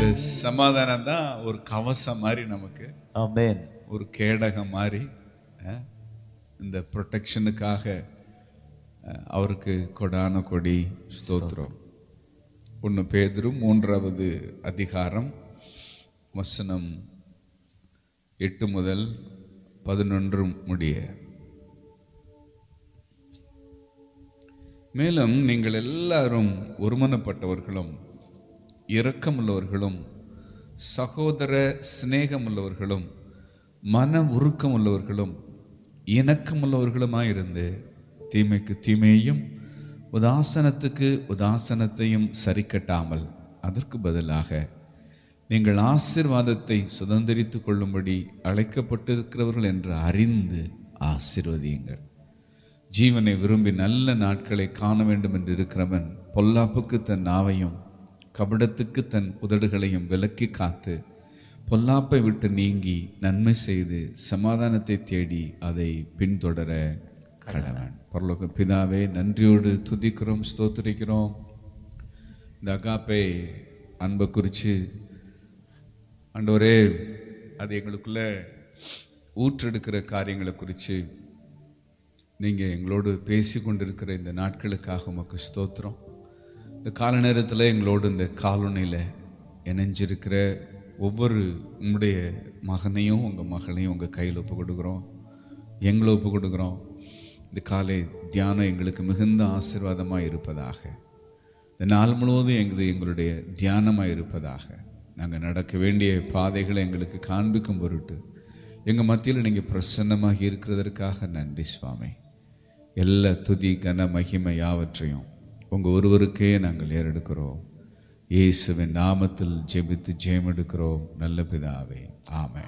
இந்த சமாதானம் தான் ஒரு கவசம் மாதிரி நமக்கு Amen. ஒரு கேடகம் மாதிரி அஹ், இந்த ப்ரொடெக்ஷனுக்காக அஹ், அவருக்கு கொடான கொடி ஸ்தோத்திரம் ஒன்று பேதுரு மூன்றாவது அதிகாரம் வசனம் எட்டு முதல் பதினொன்று முடிய மேலும் நீங்கள் எல்லாரும் ஒருமனப்பட்டவர்களும் இரக்கமுள்ளவர்களும் சகோதர சிநேகமுள்ளவர்களும் மன உருக்கமுள்ளவர்களும் இணக்கமுள்ளவர்களுமாயிருந்து தீமைக்கு தீமையையும் உதாசனத்துக்கு உதாசனத்தையும் சரிக்கட்டாமல் அதற்கு பதிலாக நீங்கள் ஆசீர்வாதத்தை சுதந்திரித்துக் கொள்ளும்படி அழைக்கப்பட்டிருக்கிறவர்கள் என்று அறிந்து ஆசீர்வதியுங்கள் ஜீவனை விரும்பி நல்ல நாட்களை காண வேண்டும் என்று இருக்கிறவன் பொல்லாப்புக்கு தன் நாவையும் கபடத்துக்கு தன் உதடுகளையும் விலக்கி காத்து பொல்லாப்பை விட்டு நீங்கி நன்மை செய்து சமாதானத்தை தேடி அதை பின்தொடர கடவன் பரலோக பிதாவே நன்றியோடு துதிக்கிறோம் ஸ்தோத்திரிக்கிறோம் இந்த அகாப்பை அன்பை குறித்து ஆண்டவரே அது எங்களுக்குள்ள ஊற்றெடுக்கிற காரியங்களை குறித்து நீங்கள் எங்களோடு பேசி கொண்டிருக்கிற இந்த நாட்களுக்காக உமக்கு ஸ்தோத்திரம் இந்த கால நேரத்தில் எங்களோடு இந்த காலொனையில் இணைஞ்சிருக்கிற ஒவ்வொரு உங்களுடைய மகனையும் உங்கள் மகளையும் உங்கள் கையில் ஒப்பு கொடுக்குறோம் எங்களை ஒப்பு கொடுக்குறோம் இந்த காலை தியானம் எங்களுக்கு மிகுந்த ஆசீர்வாதமாக இருப்பதாக இந்த நாள் முழுவதும் எங்கள் எங்களுடைய தியானமாக இருப்பதாக நாங்கள் நடக்க வேண்டிய பாதைகளை எங்களுக்கு காண்பிக்கும் பொருட்டு எங்கள் மத்தியில் நீங்கள் பிரசன்னமாக இருக்கிறதற்காக நன்றி சுவாமி எல்லா துதி கன மகிமை யாவற்றையும் உங்கள் ஒருவருக்கே நாங்கள் ஏறெடுக்கிறோம் இயேசுவின் நாமத்தில் ஜெபித்து ஜெயம் எடுக்கிறோம் நல்ல பிதாவே ஆமென்